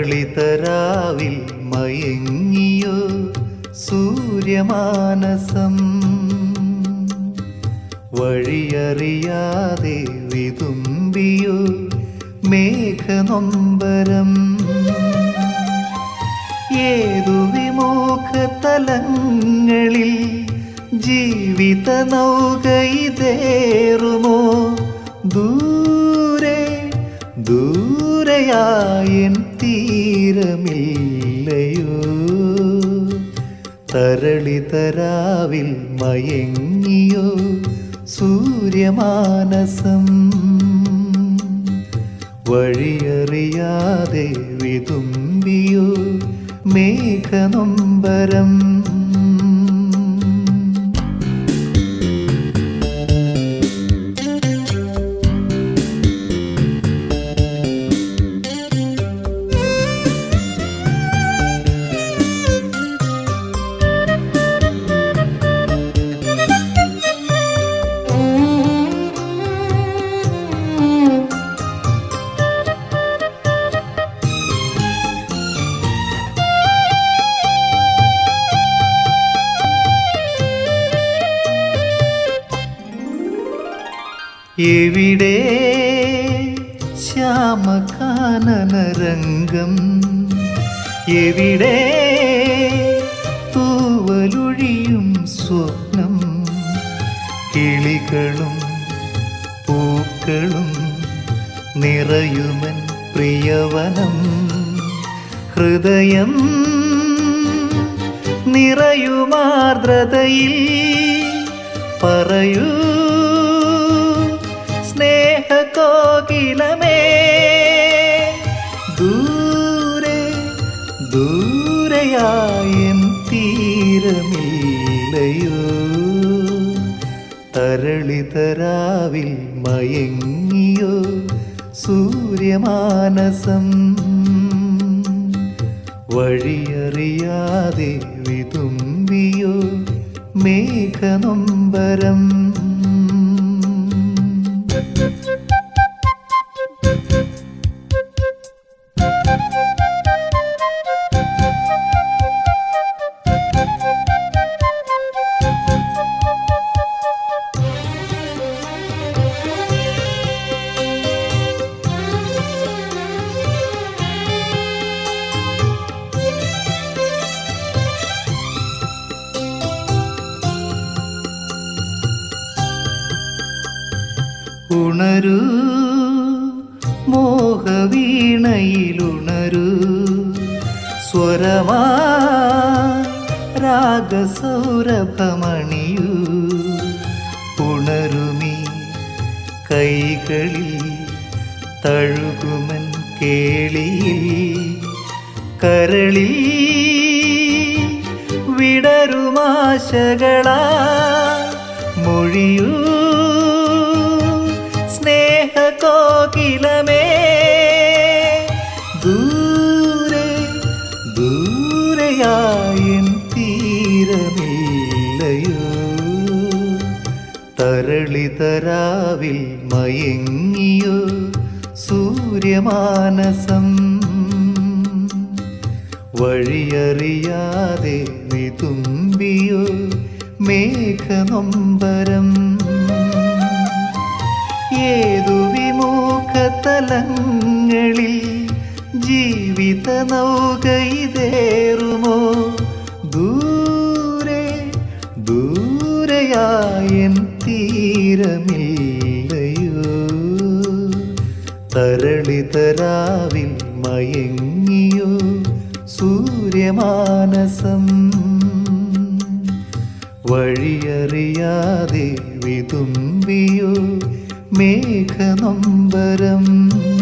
തരളിതരാവിൽ മയങ്ങിയോ സൂര്യമാനസം വഴിയറിയാതെ വിതുമ്പിയോ മേഘനൊമ്പരം ഏതു വിമുഖ തലങ്ങളിൽ ജീവിത നൗകയിതേറുമോ ദൂരെ ദൂരയായൻ തീരമില്ലയോ തരളിതരാവിൽ മയങ്ങിയോ സൂര്യമാനസം വഴിയറിയാതെ വിതുമ്പിയോ മേഘനൊമ്പരം എവിടെ ശ്യാമകാനനരംഗം എവിടെ തൂവലൊഴിയും സ്വപ്നം കിളികളും പൂക്കളും നിറയുമൻ പ്രിയവനം ഹൃദയം നിറയുമാർദ്രതയിൽ പറയൂ സ്നേഹകോകിലമേ ദൂരെ ദൂരയായൻ തീരമില്ലയോ തരളിതരാവിൽ മയങ്ങിയോ സൂര്യമാനസം വഴിയറിയാതെ വിതുമ്പിയോ മേഘനൊമ്പരം ഉണരൂ മോഹവീണയിലുണരൂ സ്വരമാ രാഗസൗരഭമണിയൂ ഉണരുമീ കൈകളിൽ തഴുകുമൻ കേളിയിൽ കരളിൽ വിടരുമാശകളാ മൊഴിയൂ സ്നേഹകോകിലമേ ദൂരെ ദൂരയായൻ തീരമില്ലയോ തരളിതരാവിൽ മയങ്ങിയോ സൂര്യമാനസം വഴിയറിയാതെ വിതുമ്പിയോ മേഘനൊമ്പരം ഏതു വിമുഖ തലങ്ങളിൽ ജീവിത നൗകയിതേറുമോ ദൂരെ ദൂരയായൻ തീരമില്ലയോ തരളിതരാവിൽ മയങ്ങിയോ സൂര്യമാനസം വഴിയറിയാതെ വിതുമ്പിയോ മേഘനൊമ്പരം